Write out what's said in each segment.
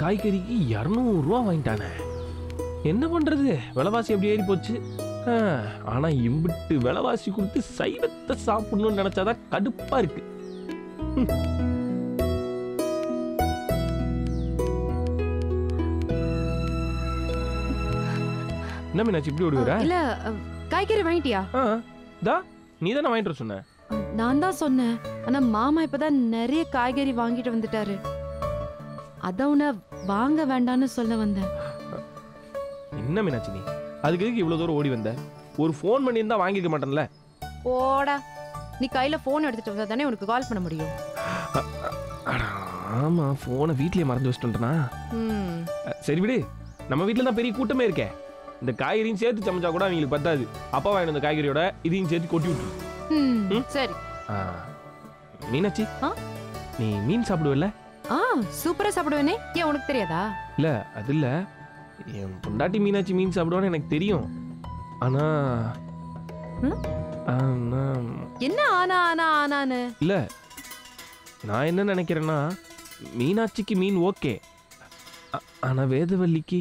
காய்கறிக்கு இரநூறுவா வாங்கிட்டானே என்ன பண்றது விலைவாசி எப்படி ஏறி போச்சு ஆ, ஆனா இம்பிட்டு விலைவாசி கொடுத்து சைவத்தை சாப்பிடணும்னு நினைச்சாதான் கடுப்பா இருக்கு ம். என்ன மீனாச்சு இப்படி ஓடுகிற இல்ல அஹ், காய்கறி வாங்கிட்டியா ஆ தா நீ தானே வாங்கிட்டு வர சொன்ன அஹ், நான் தான் சொன்னேன் ஆனா மாமா இப்பதான் நிறைய காய்கறி வாங்கிட்டு வந்துட்டாரு அதான் உன்னை வாங்க வேண்டாம்னு சொல்ல வந்தேன் என்ன மீனாட்சி நீ அதுக்கு எதுக்கு இவ்வளவு தூரம் ஓடி வந்த ஒரு ஃபோன் பண்ணியிருந்தா வாங்கிக்க மாட்டேன்ல போடா நீ கையில போன் எடுத்துட்டு வந்தா தானே உனக்கு கால் பண்ண முடியும் அட, ஆமா ஃபோனை வீட்லயே மறந்து வச்சுட்டேன்டா ம் சரி விடு நம்ம வீட்ல தான் பெரிய கூட்டமே இருக்கே இந்த காய்கறியும் சேர்த்து சமைச்சா கூட அவங்களுக்கு பத்தாது அப்பா வாங்கின இந்த காய்கறியோட இதையும் சேர்த்து கொட்டி விட்டுரு ம், ம்? சரி ஆ, மீனாட்சி ஆ? நீ மீன் சாப்பிடுவல்ல ஆ சூப்பரா சாப்பிடுவேனே ஏன் உனக்கு தெரியாதா இல்ல அது இல்ல என் பொண்டாட்டி மீனாட்சி மீன் சாப்பிடுவான்னு எனக்கு தெரியும் ஆனா ம்? ஆனா என்ன ஆனா ஆனா ஆனான்னு இல்ல நான் என்ன நினைக்கிறேன்னா மீனாட்சிக்கு மீன் ஓகே ஆனா வேதவல்லிக்கு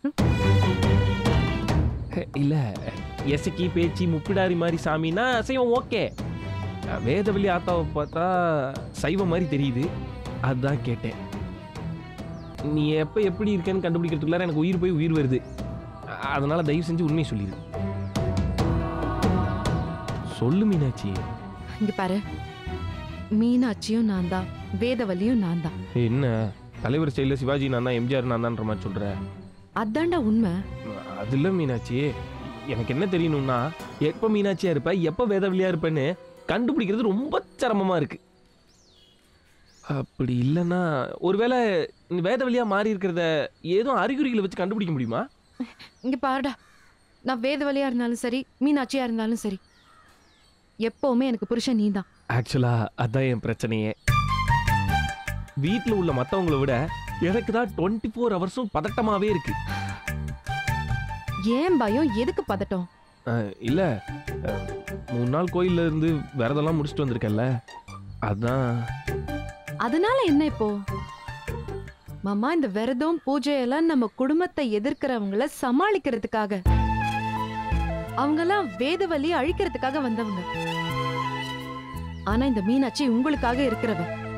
ஹே, இல்ல எசக்கி பேச்சு முப்பிடாரி மாதிரி சாமின்னா அசைவம் ஓகே வேதவல்லி ஆத்தாவை பார்த்தா சைவம் மாதிரி தெரியுது அதான் கேட்டேன் நீ எப்ப எப்படி இருக்கேன்னு கண்டுபிடிக்கிறதுக்குள்ளார எனக்கு உயிர் போய் உயிர் வருது அ- அதனால தயவு செஞ்சு உண்மையை சொல்லிடு சொல்லு மீனாட்சி இங்க பாரு மீனாட்சியும் நான் தான் வேதவல்லியும் நான் தான் ஏய், என்ன தலைவர் ஸ்டைலில் சிவாஜி நான் தான் எம்ஜிஆர் நான் தான்ற மாதிரி சொல்ற அதான்டா உண்மை அது இல்லை மீனாட்சி எனக்கு என்ன தெரியணும்னா எப்போ மீனாட்சியா இருப்ப எப்போ வேதவழியா இருப்பேன்னு கண்டுபிடிக்கிறது ரொம்ப சிரமமா இருக்கு அப்படி இல்லைன்னா ஒருவேளை நீ வேதவழியா மாறி இருக்கிறத ஏதோ அறிகுறிகளை வச்சு கண்டுபிடிக்க முடியுமா இங்க பாருடா நான் வேதவலியா இருந்தாலும் சரி மீனாட்சியா இருந்தாலும் சரி எப்பவுமே எனக்கு புருஷன் நீதான் ஆக்சுவலா அதான் என் பிரச்சனையே வீட்டில் உள்ள மற்றவங்கள விட எனக்கு தான் டுவெண்ட்டி ஃபோர் ஹவர்ஸும் பதட்டமாவே இருக்கு ஏன் பயம் எதுக்கு பதட்டம் அஹ், இல்ல அஹ், மூணு நாள் கோயில்ல இருந்து விரதெல்லாம் முடிச்சுட்டு வந்திருக்கேன்ல அதான் அதனால என்ன இப்போ மாமா இந்த விரதம் பூஜை எல்லாம் நம்ம குடும்பத்தை எதிர்க்கிறவங்கள சமாளிக்கிறதுக்காக அவங்கெல்லாம் வேதவலி அழிக்கிறதுக்காக வந்தவங்க ஆனா இந்த மீனாட்சி உங்களுக்காக இருக்கிறவ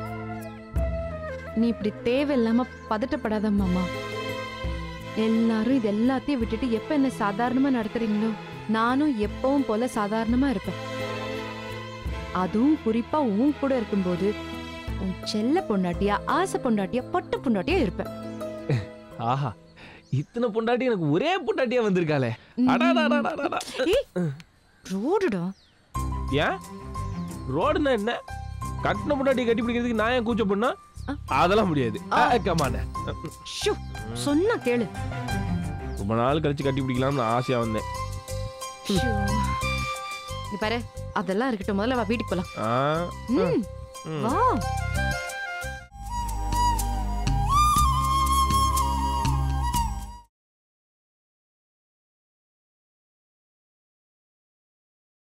நீ இப்படி தேவையில்லாம பதட்டப்படாத மாமா எல்லாரும் இது எல்லாத்தையும் விட்டுட்டு எப்ப என்ன சாதாரணமா நடத்துறீங்களோ நானும் எப்பவும் போல சாதாரணமா இருப்பேன் அதுவும் குறிப்பா உன் கூட இருக்கும்போது உன் செல்ல பொண்டாட்டியா ஆசை பொண்டாட்டியா பொட்ட பொண்டாட்டியா இருப்பேன் ஆஹா இத்தனை பொண்டாட்டி எனக்கு ஒரே பொண்டாட்டியா வந்திருக்காளே அடாடாடாடாடா. ஏய், ரோடுடா ஏன் ரோடுனா என்ன கட்டின பொண்டாட்டி கட்டி பிடிக்கிறதுக்கு நான் ஏன் கூச்ச பண்ணா அ. அதெல்லாம் முடியாது ஆ. கமான ஷூ சொன்னா கேளு ரொம்ப நாள் கழிச்சு கட்டி பிடிக்கலாம்னு ஆசையா வந்தேன் ஷூ. இங்க பாரு அதெல்லாம் இருக்கட்டும் முதல்ல வா வீட்டுக்கு போலாம் ஆ, ம், ம். வா